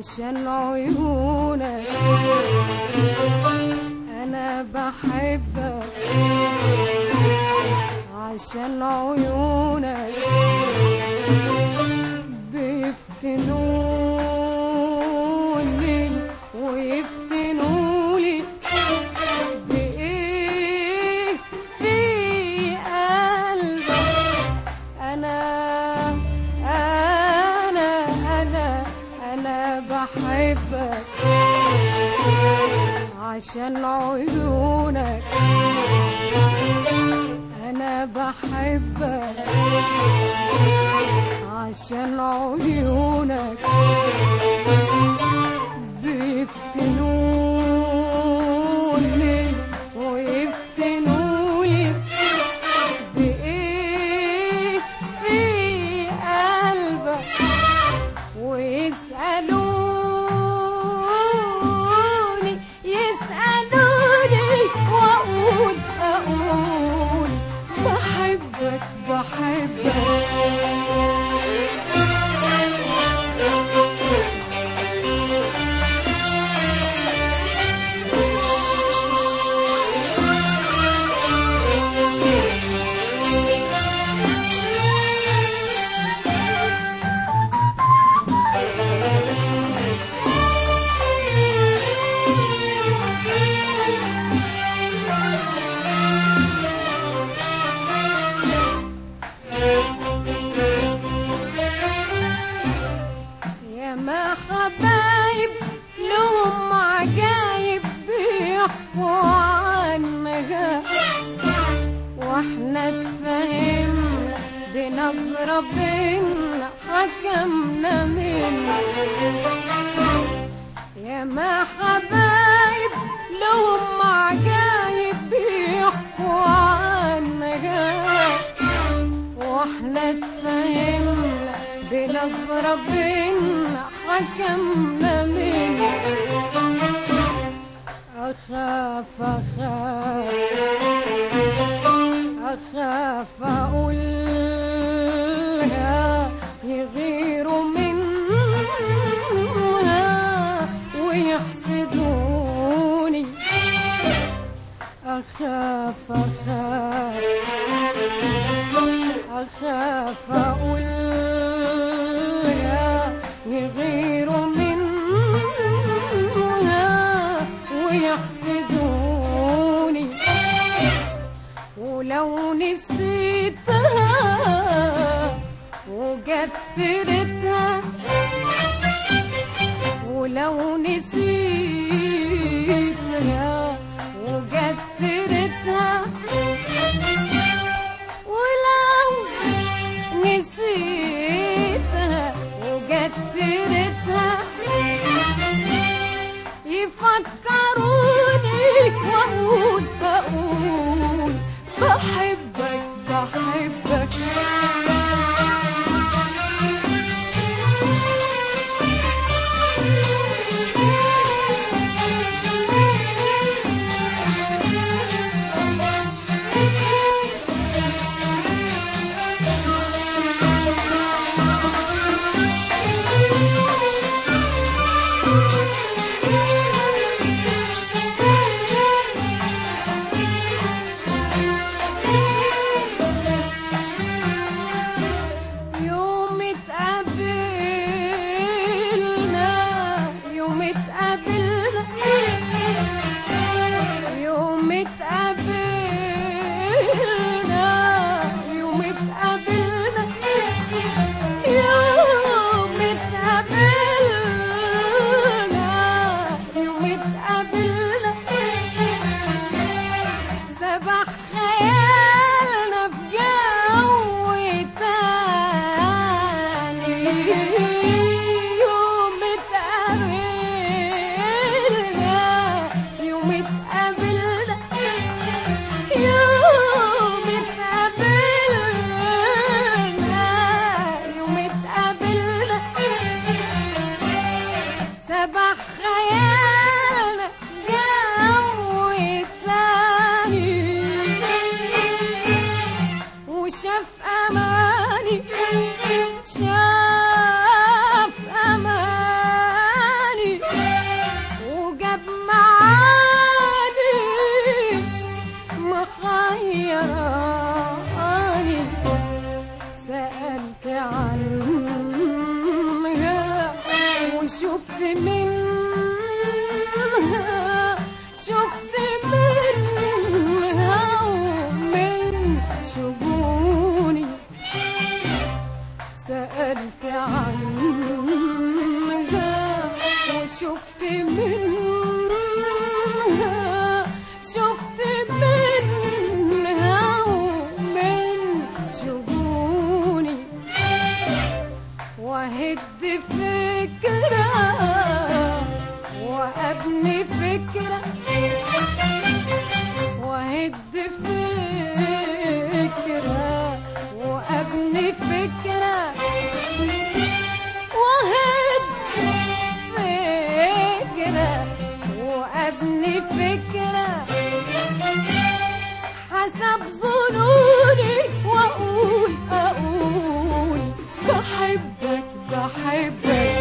عشان عيونك انا بحبك عشان عيونك بيفتنوني ويفتنولي بإيه في قلبك أنا أنا أنا أنا بحبك عشان عيونك أنا بحبك عشان عيونك بيفتنوني ويفتنولي بإيه في قلبك ويسألوني يسألوني وأقول أقول بحبك بحبك يا ما حبايب لهم عجايب بيحكوا عنها واحنا اتفهمنا بنظرة بينا حكمنا منها يا ما حبايب لهم عجايب بيحكوا عنها واحنا اتفهمنا بنظرة بينا حكمنا منها أخاف أخاف أخاف أقولها يغيروا منها ويحسدوني أخاف أخاف أخاف أقولها يغيروا منها ويحسدوني ولو نسيتها وجت سيرتها ولو نسيتها وجت سيرتها ولو نسيتها وجت سيرتها يفكروني واقول اقول بحبك بحبك فكرة حسب ظنوني واقول اقول بحبك بحبك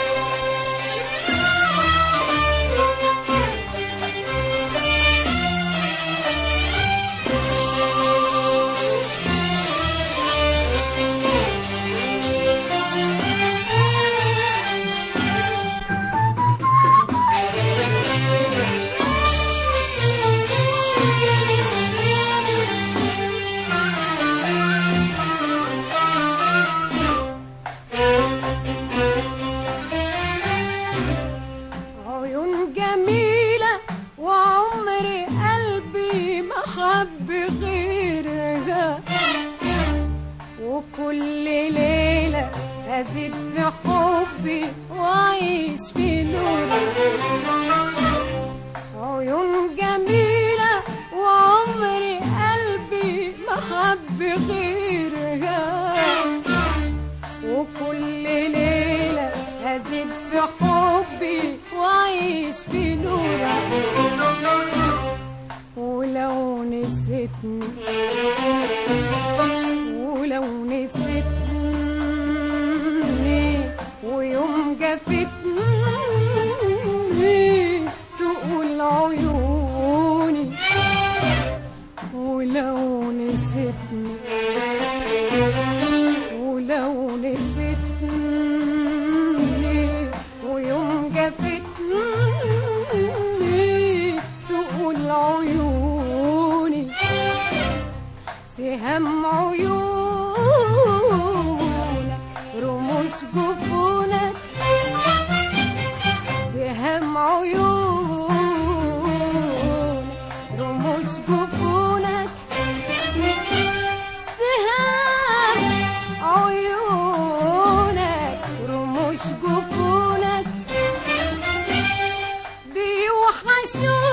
عيون جميلة وعمر قلبي ما حب غيرها وكل ليلة أزيد في حبي وأعيش في نورها عيون جميلة وعمر قلبي ما حب غيرها وكل ليلة أزيد في حبي وأعيش في نورك ولو نسيتني ولو نسيتني ويوم جفتني تقول عيوني ولو نسيتني ولو نسيتني ويوم جفتني تقول عيوني سهام عيونك رموش جفونك سهام عيونك رموش جفونك سهام عيونك رموش جفونك بيوحشوني